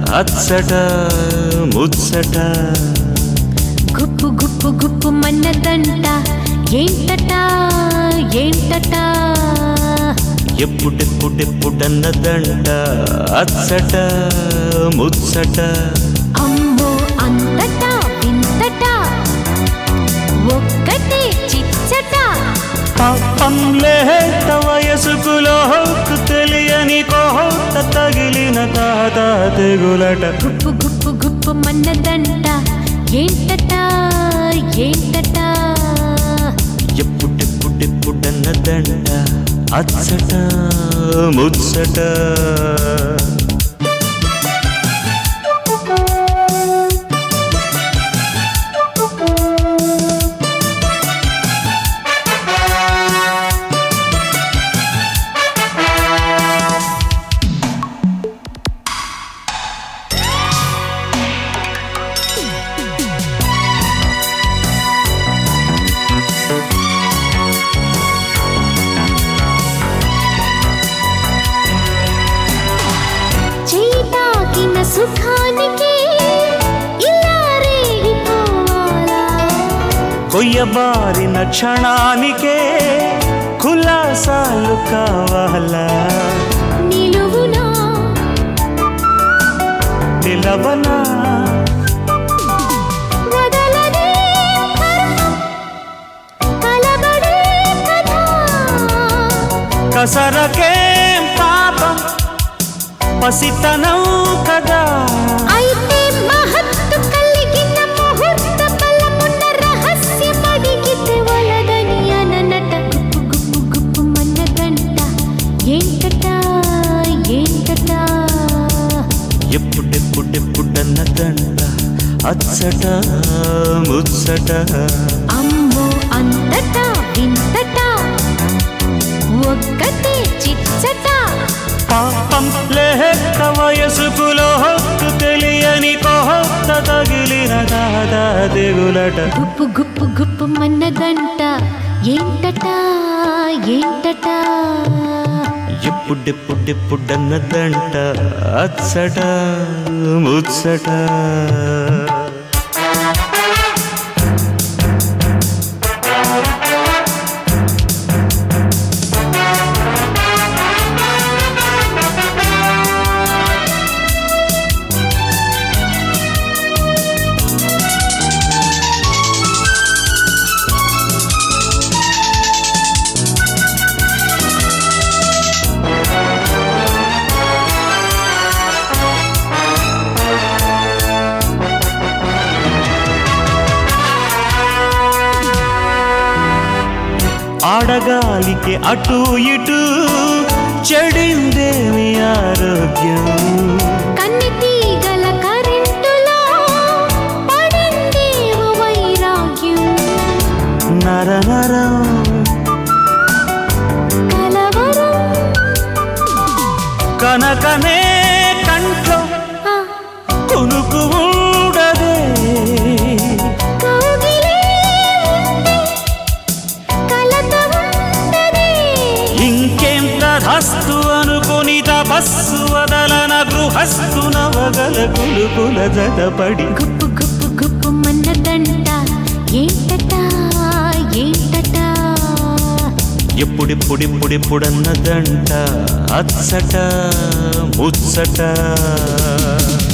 అచ్చట ముచ్చట గుప్పు గుప్పు గుప్పు మన్నదంట ఏంటట ఏంటట ఎప్పుడెప్పుడెప్పుడన్నదంట అచ్చట ముచ్చట అమ్మో అంతట వింతట ఒక్కటే చిచ్చట పాపం లేత వయసుకులోకు తెలియని కోత తగిలిన తాత తెగులట గుప్పు గుప్పు గుప్పు మన్నదంట ఏంటట ఏంటట ఎప్పుడెప్పుడెప్పుడన్నదంట అచ్చట ముచ్చట చేయి తాకిన సుఖానికి ఇలా రేగిపోవాలా కొయ్యబారిన క్షణానికే కులాసాలు కావాలా నిలువునా నిలవనా వదలనే కర్మం, కలబడే కథ. కసరకేం పాపం పసితనం కదా అయితే మహత్తు కలిగిన ముహూర్త బలమున్న రహస్యమడిగితే వలదని అననట గుప్పు గుప్పు గుప్పు మన్నదంట ఏంటట ఏంటట ఎప్పుడెప్పుడెప్పుడన్నదంట అచ్చట ముచ్చట అమ్మో అంతట వింతట ఒక్కటే చిచ్చట పాపం లేక వయసుకులోకు తెలియని కోత తగిలిన దాదా దిగులట గుప్పు గుప్పు గుప్పు మన్నదంట ఏంటట ఏంటట ఎప్పుడెప్పుడెప్పుడన్నదంట అచ్చట ముచ్చట ఆడగాలికి అటు ఇటు చెడిందేమి ఆరోగ్యం కన్ని తీగల కరెంటులో పడిందేవో వైరాగ్యం నర నరం కలవరం కనకనే కంట్లో ఆ, కొనుకు ఉండదే కౌగిలే ఉంటే కలత ఉండదే. ఇంకేం తధస్తు అనుకుని తపస్సు వదలన గృహస్థు నవగల కులుకుల జతపడి గుప్పు గుప్పు గుప్పు మన్నదంట ఏంటట ఏంటట ఎప్పుడిప్పుడిప్పుడిప్పుడన్నదంట అచ్చట ముచ్చట